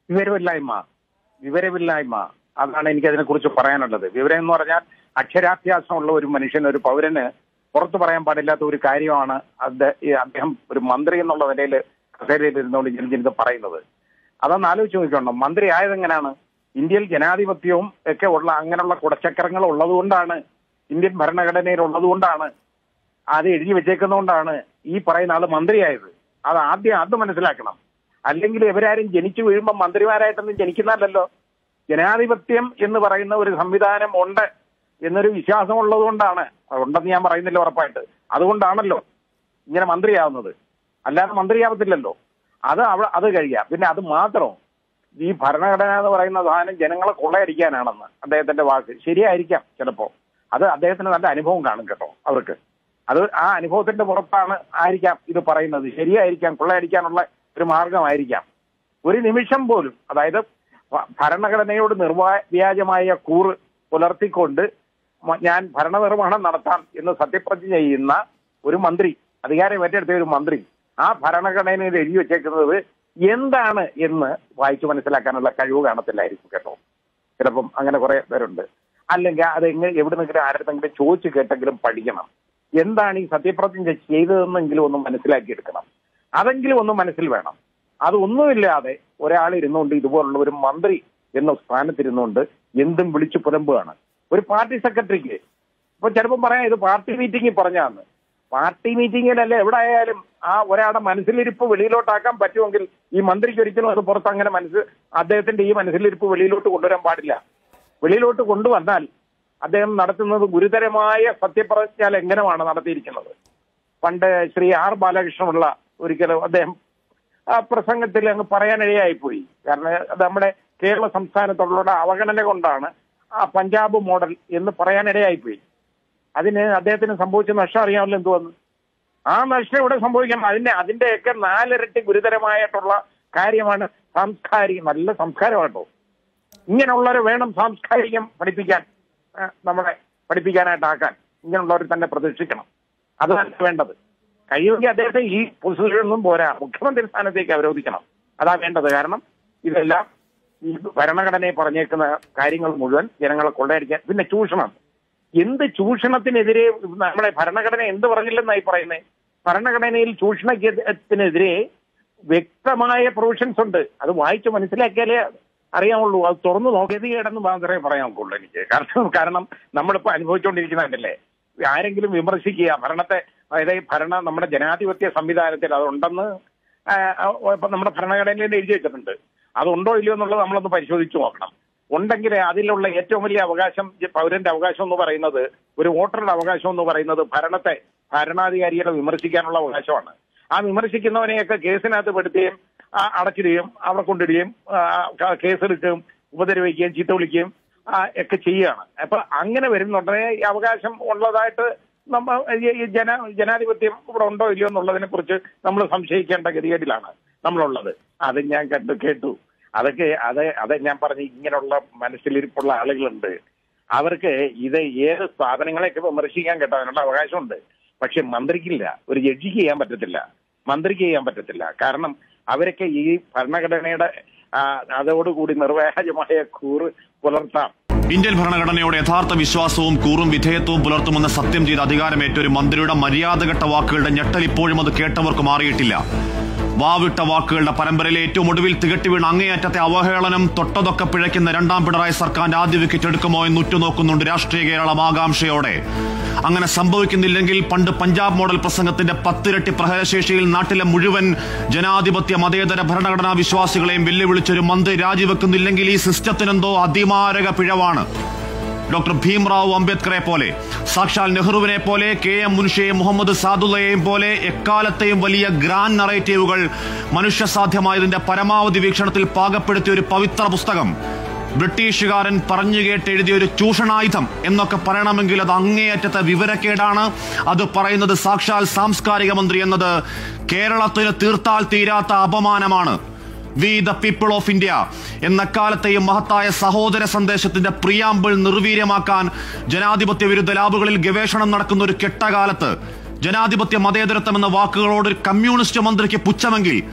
വിവരമില്ലായ്മ വിവരമില്ലായ്മ അതാണ് എനിക്ക് അതിനെക്കുറിച്ച് പറയാനുള്ളത് വിവരം എന്ന് പറഞ്ഞാൽ അക്ഷരാഭ്യാസമുള്ള ഒരു മനുഷ്യൻ ഒരു പൗരന് പുറത്തു പറയാൻ പാടില്ലാത്ത ഒരു കാര്യമാണ് അദ്ദേ- ഈ അദ്ദേഹം ഒരു മന്ത്രി എന്നുള്ള നിലയിൽ കസേരയിൽ ഇരുന്നുകൊണ്ട് ജനജനിത് പറയുന്നത് അതൊന്ന് ആലോചിച്ച് നോക്കണം മന്ത്രി ആയതെങ്ങനെയാണ് ഇന്ത്യയിൽ ജനാധിപത്യവും ഒക്കെ ഉള്ള അങ്ങനെയുള്ള കുടച്ചക്രങ്ങൾ ഉള്ളതുകൊണ്ടാണ് ഇന്ത്യൻ ഭരണഘടനയിൽ ഉള്ളതുകൊണ്ടാണ് അത് എഴുതി വെച്ചേക്കുന്നതുകൊണ്ടാണ് ഈ പറയുന്ന ആള് മന്ത്രിയായത് അത് ആദ്യം അത് മനസ്സിലാക്കണം അല്ലെങ്കിൽ ഇവരാരും ജനിച്ചു വീഴുമ്പോൾ മന്ത്രിമാരായിട്ടൊന്നും ജനിക്കുന്നതല്ലോ ജനാധിപത്യം എന്ന് പറയുന്ന ഒരു സംവിധാനം ഉണ്ട് എന്നൊരു വിശ്വാസം ഉള്ളതുകൊണ്ടാണ് ഉണ്ടെന്ന് ഞാൻ പറയുന്നില്ല ഉറപ്പായിട്ട് അതുകൊണ്ടാണല്ലോ ഇങ്ങനെ മന്ത്രിയാവുന്നത് അല്ലാതെ മന്ത്രിയാവത്തില്ലല്ലോ അത് അവ അത് കഴിയാം പിന്നെ അത് മാത്രം ഈ ഭരണഘടന എന്ന് പറയുന്ന സാധനം ജനങ്ങളെ കൊള്ളയടിക്കാനാണെന്ന് അദ്ദേഹത്തിന്റെ വാക്ക് ശരിയായിരിക്കാം ചിലപ്പോ അത് അദ്ദേഹത്തിന് നല്ല അനുഭവം കാണും കേട്ടോ അവർക്ക് അത് ആ അനുഭവത്തിന്റെ പുറത്താണ് ആയിരിക്കാം ഇത് പറയുന്നത് ശരിയായിരിക്കാം കൊള്ളയടിക്കാനുള്ള ഒരു മാർഗമായിരിക്കാം ഒരു നിമിഷം പോലും അതായത് ഭ- ഭരണഘടനയോട് നിർവ്യാജമായ കൂറ് പുലർത്തിക്കൊണ്ട് മ- ഞാൻ ഭരണനിർവഹണം നടത്താം എന്ന് സത്യപ്രതിജ്ഞ ചെയ്യുന്ന ഒരു മന്ത്രി അധികാരം ഏറ്റെടുത്ത ഒരു മന്ത്രി ആ ഭരണഘടനയിൽ എഴുതി വെച്ചേക്കുന്നത് എന്താണ് എന്ന് വായിച്ചു മനസ്സിലാക്കാനുള്ള കഴിവ് കാണത്തില്ലായിരിക്കും കേട്ടോ ചിലപ്പം അങ്ങനെ കുറെ പേരുണ്ട് അല്ലെങ്കിൽ അത് എങ്ങനെ എവിടെ നിന്നെങ്കിലും ആരുടെങ്കിലും ചോദിച്ചു കേട്ടെങ്കിലും പഠിക്കണം എന്താണ് ഈ സത്യപ്രതിജ്ഞ ചെയ്തതെന്നെങ്കിലും ഒന്ന് മനസ്സിലാക്കിയെടുക്കണം അതെങ്കിലും ഒന്ന് മനസ്സിൽ വേണം അതൊന്നുമില്ലാതെ ഒരാൾ ഇരുന്നുകൊണ്ട് ഇതുപോലുള്ള ഒരു മന്ത്രി എന്ന സ്ഥാനത്തിരുന്നുകൊണ്ട് എന്തും വിളിച്ചു പുലമ്പുകയാണ് ഒരു പാർട്ടി സെക്രട്ടറിക്ക് ഇപ്പൊ ചിലപ്പം പറയാം ഇത് പാർട്ടി മീറ്റിംഗിൽ പറഞ്ഞാന്ന് പാർട്ടി മീറ്റിംഗിലല്ല എവിടെ ആയാലും ആ ഒരാളുടെ മനസ്സിലിരിപ്പ് വെളിയിലോട്ടാക്കാൻ പറ്റുമെങ്കിൽ ഈ മന്ത്രിക്ക് ഒരിക്കലും അത് പുറത്ത് അങ്ങനെ മനസ്സ് അദ്ദേഹത്തിന്റെ ഈ മനസ്സിലിരിപ്പ് വെളിയിലോട്ട് കൊണ്ടുവരാൻ പാടില്ല വെളിയിലോട്ട് കൊണ്ടുവന്നാൽ അദ്ദേഹം നടത്തുന്നത് ഗുരുതരമായ സത്യപ്രതിജ്ഞ ലംഘനമാണ് നടത്തിയിരിക്കുന്നത് പണ്ട് ശ്രീ ആർ ബാലകൃഷ്ണനുള്ള ഒരിക്കലും അദ്ദേഹം ആ പ്രസംഗത്തിൽ അങ്ങ് പറയാനിടയായി പോയി കാരണം അത് നമ്മുടെ കേരള സംസ്ഥാനത്തുള്ള അവഗണന കൊണ്ടാണ് ആ പഞ്ചാബ് മോഡൽ എന്ന് പറയാനിടയായി പോയി അതിന് അദ്ദേഹത്തിന് സംഭവിച്ച നഷ്ടം അറിയാമല്ലോ എന്തുവന്ന് ആ നഷ്ടം ഇവിടെ സംഭവിക്കണം അതിന്റെ അതിന്റെയൊക്കെ നാലിരട്ടി ഗുരുതരമായിട്ടുള്ള കാര്യമാണ് സാംസ്കാരികം നല്ല സംസ്കാരമാട്ടോ ഇങ്ങനെയുള്ളവരെ വേണം സാംസ്കാരികം പഠിപ്പിക്കാൻ ആ, നമ്മളെ പഠിപ്പിക്കാനായിട്ടാക്കാൻ ഇങ്ങനെയുള്ളവർ തന്നെ പ്രതീക്ഷിക്കണം അതാണ് വേണ്ടത് കഴിയുമെങ്കിൽ അദ്ദേഹത്തെ ഈ പൊസിഷനൊന്നും പോരാ മുഖ്യമന്ത്രി സ്ഥാനത്തേക്ക് അവരോധിക്കണം അതാ വേണ്ടത് കാരണം ഇതെല്ലാം ഈ ഭരണഘടനയെ പറഞ്ഞേക്കുന്ന കാര്യങ്ങൾ മുഴുവൻ ജനങ്ങളെ കൊള്ളയടിക്കാൻ പിന്നെ ചൂഷണം എന്ത് ചൂഷണത്തിനെതിരെ നമ്മുടെ ഭരണഘടന എന്ത് പറഞ്ഞില്ലെന്നായി പറയുന്നത് ഭരണഘടനയിൽ ചൂഷണത്തിനെതിരെ വ്യക്തമായ പ്രൊവിഷൻസ് ഉണ്ട് അത് വായിച്ച് മനസ്സിലാക്കിയാലേ അറിയാമുള്ളൂ അത് തുറന്നു നോക്കിയത് കിടന്ന് മാത്രമേ പറയാൻ ഒക്കുള്ളൂ എനിക്ക് കാരണം കാരണം നമ്മളിപ്പോ അനുഭവിച്ചുകൊണ്ടിരിക്കുന്നതല്ലേ ആരെങ്കിലും വിമർശിക്കുക ഭരണത്തെ അതായത് ഈ ഭരണ നമ്മുടെ ജനാധിപത്യ സംവിധാനത്തിൽ അതുണ്ടെന്ന് ആ, ആ, ഇപ്പൊ നമ്മുടെ ഭരണഘടനയിൽ എഴുതി വെച്ചിട്ടുണ്ട് അതുണ്ടോ ഇല്ലയോ എന്നുള്ളത് നമ്മളൊന്ന് പരിശോധിച്ചു നോക്കണം ഉണ്ടെങ്കിൽ അതിലുള്ള ഏറ്റവും വലിയ അവകാശം ജ- പൗരന്റെ അവകാശം എന്ന് പറയുന്നത് ഒരു വോട്ടറുടെ അവകാശം എന്ന് പറയുന്നത് ഭരണത്തെ ഭരണാധികാരികളെ വിമർശിക്കാനുള്ള അവകാശമാണ് ആ വിമർശിക്കുന്നവനെയൊക്കെ കേസിനകത്ത് പെടുത്തുകയും ആ, അടച്ചിടുകയും അവിടെ കൊണ്ടിടുകയും ആ, ക- കേസെടുക്കുകയും ഉപദ്രവിക്കുകയും ചീത്ത വിളിക്കുകയും ആ, ഒക്കെ ചെയ്യുകയാണ് അപ്പൊ അങ്ങനെ വരുന്നുണ്ടെങ്കിൽ ഈ അവകാശം ഉള്ളതായിട്ട് നമ്മ ഈ- ഈ ജന ജനാധിപത്യം ഇവിടെ ഉണ്ടോ ഇല്ലയോ എന്നുള്ളതിനെ കുറിച്ച് നമ്മൾ സംശയിക്കേണ്ട ഗതികേടിലാണ് നമ്മളുള്ളത് അത് ഞാൻ കണ്ടു കേട്ടു അതൊക്കെ അത് അത് ഞാൻ പറഞ്ഞു ഇങ്ങനെയുള്ള മനസ്സിലിരിപ്പുള്ള ആളുകളുണ്ട് അവർക്ക് ഇത് ഏത് സ്ഥാപനങ്ങളെയൊക്കെ വിമർശിക്കാൻ കേട്ടോ അതിനുള്ള അവകാശമുണ്ട് പക്ഷെ മന്ത്രിക്കില്ല ഒരു ജഡ്ജിക്ക് ചെയ്യാൻ പറ്റത്തില്ല മന്ത്രിക്ക് ചെയ്യാൻ പറ്റത്തില്ല കാരണം അവരൊക്കെ ഈ ഭരണഘടനയുടെ ആ, അതോടുകൂടി നിർവ്യാജമായ കൂറ് പുലർത്താം ഇന്ത്യൻ ഭരണഘടനയോട് യഥാർത്ഥ വിശ്വാസവും കൂറും വിധേയത്വവും പുലർത്തുമെന്ന് സത്യം ചെയ്ത് അധികാരമേറ്റ ഒരു മന്ത്രിയുടെ മര്യാദഘട്ട വാക്കുകളുടെ ഞെട്ടൽ ഇപ്പോഴും അത് കേട്ടവർക്ക് മാറിയിട്ടില്ല വാവിട്ട വാക്കുകളുടെ പരമ്പരയിലെ ഏറ്റവും ഒടുവിൽ തികട്ടി വീണ അങ്ങേയറ്റത്തെ അവഹേളനം തൊട്ടതൊക്കെ പിഴയ്ക്കുന്ന രണ്ടാം പിണറായി സർക്കാരിന്റെ ആദ്യ വിക്കറ്റ് എടുക്കുമോ എന്ന് ഉറ്റുനോക്കുന്നുണ്ട് രാഷ്ട്രീയ കേരളം ആകാംക്ഷയോടെ അങ്ങനെ സംഭവിക്കുന്നില്ലെങ്കിൽ പണ്ട് പഞ്ചാബ് മോഡൽ പ്രസംഗത്തിന്റെ പത്തിരട്ടി പ്രഹരശേഷിയിൽ നാട്ടിലെ മുഴുവൻ ജനാധിപത്യ മതേതര ഭരണഘടനാ വിശ്വാസികളെയും വെല്ലുവിളിച്ചൊരു മന്ത്രി രാജിവെക്കുന്നില്ലെങ്കിൽ ഈ സിസ്റ്റത്തിനെന്തോ അതിമാരക പിഴവാണ് ഡോക്ടർ ഭീംറാവു അംബേദ്കറെ പോലെ സാക്ഷാൽ നെഹ്റുവിനെ പോലെ കെ എം മുൻഷിയെയും മുഹമ്മദ് സാദുള്ളയെയും പോലെ എക്കാലത്തെയും വലിയ ഗ്രാൻഡ് നറേറ്റീവുകൾ മനുഷ്യസാധ്യമായതിന്റെ പരമാവധി വീക്ഷണത്തിൽ പാകപ്പെടുത്തിയ ഒരു പവിത്ര പുസ്തകം ബ്രിട്ടീഷുകാരൻ പറഞ്ഞു കേട്ട് എഴുതിയ ഒരു ചൂഷണായുധം എന്നൊക്കെ പറയണമെങ്കിൽ അത് അങ്ങേയറ്റത്തെ വിവരക്കേടാണ് അത് പറയുന്നത് സാക്ഷാൽ സാംസ്കാരിക മന്ത്രി എന്നത് കേരളത്തിന് തീർത്താൽ തീരാത്ത അപമാനമാണ് we the people of India എന്ന കാലത്തെയും മഹത്തായ സഹോദര സന്ദേശത്തിന്റെ പ്രിയാമ്പിൾ നിർവീര്യമാക്കാൻ ജനാധിപത്യ വിരുദ്ധ ലാബുകളിൽ ഗവേഷണം നടക്കുന്ന ഒരു കെട്ടകാലത്ത് ജനാധിപത്യ മതേതരത്വം എന്ന വാക്കുകളോട് ഒരു കമ്മ്യൂണിസ്റ്റ് മന്ത്രിക്ക് പുച്ഛമെങ്കിൽ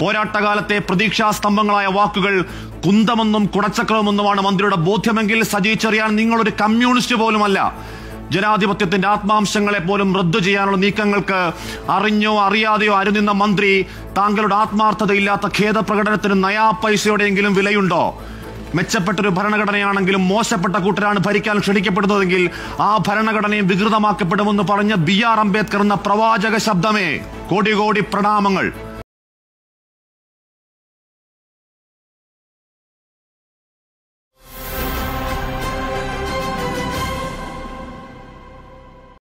പോരാട്ടകാലത്തെ പ്രതീക്ഷാസ്തംഭങ്ങളായ വാക്കുകൾ കുന്തമെന്നും കുടച്ചക്രമെന്നുമാണ് മന്ത്രിയുടെ ബോധ്യമെങ്കിൽ സജി ചെറിയാൻ നിങ്ങളൊരു കമ്മ്യൂണിസ്റ്റ് പോലുമല്ല ജനാധിപത്യത്തിന്റെ ആത്മാംശങ്ങളെ പോലും റദ്ദു ചെയ്യാനുള്ള നീക്കങ്ങൾക്ക് അറിഞ്ഞോ അറിയാതെയോ അരുനിന്ന മന്ത്രി താങ്കളുടെ ആത്മാർത്ഥതയില്ലാത്ത ഖേദപ്രകടനത്തിന് നയാ പൈസയുടെയെങ്കിലും വിലയുണ്ടോ മെച്ചപ്പെട്ടൊരു ഭരണഘടനയാണെങ്കിലും മോശപ്പെട്ട കൂട്ടരാണ് ഭരിക്കാൻ ക്ഷണിക്കപ്പെടുന്നതെങ്കിൽ ആ ഭരണഘടനയും വികൃതമാക്കപ്പെടുമെന്ന് പറഞ്ഞ ബി ആർ അംബേദ്കർ എന്ന പ്രവാചക ശബ്ദമേ കോടി കോടി പ്രണാമങ്ങൾ